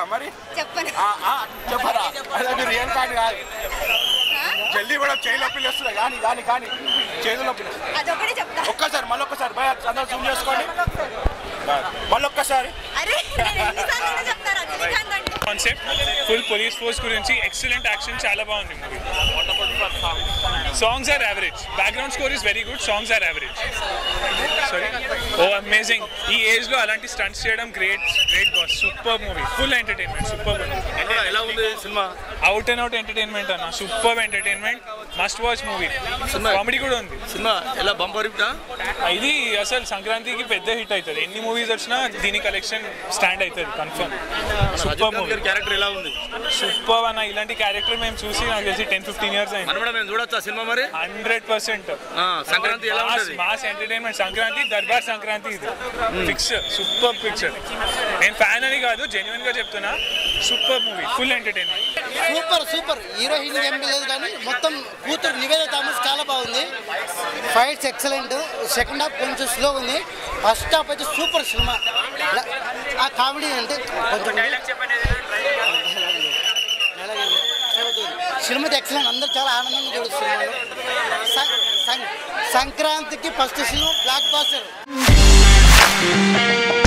చెప్పాలా మరి చెప్పను ఆ, ఆ, చెప్పరా అదే అది రియల్ కాదు కాదు జల్దీ కూడా చేతిలో పిలుస్తున్నాయి కానీ కానీ కానీ చేతిలో పిలుస్తుంది అదొకటి చెప్తా ఒక్కసారి మళ్ళీ ఒక్కసారి భయ అందరూ జూమ్ చేసుకోండి మళ్ళీ ఒక్కసారి అరే నేను ఎన్నిసార్లు చెప్తారా రజనీకాంత్ అంటే కాన్సెప్ట్ ఫుల్ పోలీస్ ఫోర్స్ గురించి ఎక్సలెంట్ యాక్షన్ చాలా బాగుంది movie songs are average background score is very good songs are average sorry oh amazing ఈ ఏజ్ లో అలాంటి స్టంట్స్ చేయడం great great boss super movie full entertainment super ఎలా ఉంది cinema out and out entertainment అన్న super entertainment must watch movie comedy కూడా ఉంది cinema ఎలా బంపర్ హిట్టా ఇది అసలు సంక్రాంతికి పెద్ద హిట్ అవుతుంది ఎన్ని మూవీస్ వచ్చినా దీని కలెక్షన్ స్టాండ్ అవుతుంది కన్ఫర్మ్ సూపర్ మూవీ గారి క్యారెక్టర్ ఎలా ఉంది సూపర్ అన్న ఇలాంటి క్యారెక్టర్ మేము చూసి నాకు తెలిసి టెన్ ఫిఫ్టీన్ ఇయర్స్ అయింది మనం కూడా మేము చూడొచ్చా సినిమా మరి హండ్రెడ్ పర్సెంట్ ఆ, సంక్రాంతి ఎలా ఉంటది మాస్ ఎంటర్టైన్మెంట్ సంక్రాంతి దర్బార్ సంక్రాంతి ఇది ఫిక్స్ సూపర్ పిక్చర్ నేను ఫ్యాన్ అని కాదు జెన్యున్ గా చెప్తున్నా super movie full entertainment super super hero heroine ఏం లేదు కానీ మొత్తం కూతురు నివేద థామస్ చాలా బాగుంది ఫైట్స్ ఎక్సలెంట్ సెకండ్ హాఫ్ కొంచెం స్లో ఉంది ఫస్ట్ హాఫ్ అయితే సూపర్ సినిమా ల- ఆ కామెడీ అంటే కొంచెం సినిమా ఎక్సలెంట్ అందరూ చాలా ఆనందంగా చూస్తున్నారు సం- సం- సంక్రాంతికి ఫస్ట్ సినిమా బ్లాక్ బాస్టర్